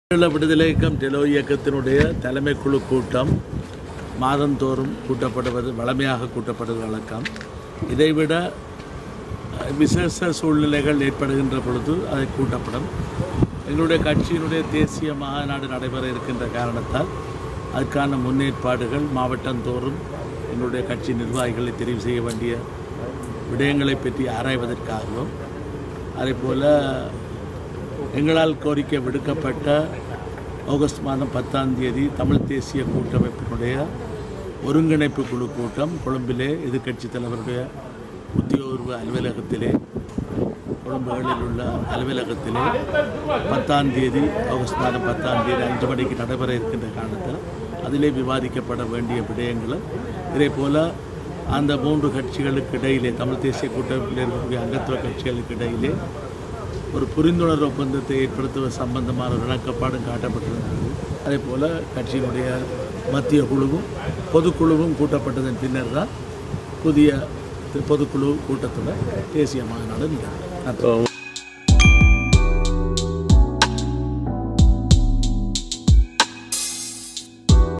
ஈழ விடுதலை இயக்கம் டெலோ இயக்கத்தினுடைய தலைமை குழு கூட்டம் மாதந்தோறும் கூட்டப்படுவது வழமையாக கூட்டப்படுவது வழக்கம் இதைவிட அஹ், விசேஷ சூழ்நிலைகள் ஏற்படுகின்ற பொழுது அது கூட்டப்படும் எங்களுடைய கட்சியினுடைய தேசிய மாநாடு நடைபெற இருக்கின்ற காரணத்தால் அதற்கான முன்னேற்பாடுகள் மாவட்டந்தோறும் எங்களுடைய கட்சி நிர்வாகிகளை தெரிவு செய்ய வேண்டிய விடயங்களை பற்றி ஆராய்வதற்காகவும் அதேபோல் எங்களால் கோரிக்கை விடுக்கப்பட்ட ஆகஸ்ட் மாதம் பத்தாம் தேதி தமிழ் தேசிய கூட்டமைப்பினுடைய ஒருங்கிணைப்பு குழு கூட்டம் கொழும்பிலே எதிர்க்கட்சி தலைவருடைய உத்தியோகபூர்வ அலுவலகத்திலே கொழும்புகளில் உள்ள அலுவலகத்திலே பத்தாம் தேதி ஆகஸ்ட் மாதம் பத்தாம் தேதி அஞ்சு மணிக்கு நடைபெற இருக்கின்ற காரணத்தில் அதிலே விவாதிக்கப்பட வேண்டிய விடயங்களை இதே போல் அந்த மூன்று கட்சிகளுக்கு இடையிலே தமிழ் தேசிய கூட்டமைப்பில் இருக்கக்கூடிய அங்கத்துவ கட்சிகளுக்கு இடையிலே ஒரு புரிந்துணர்வு ஒப்பந்தத்தை ஏற்படுத்துவது சம்பந்தமான ஒரு இணக்கப்பாடும் காட்டப்பட்டிருந்தது அதே போல் கட்சியினுடைய மத்திய குழுவும் பொதுக்குழுவும் கூட்டப்பட்டதன் பின்னர் தான் புதிய பொதுக்குழு கூட்டத்தோட தேசிய மாநாடு நிகழ்ந்தது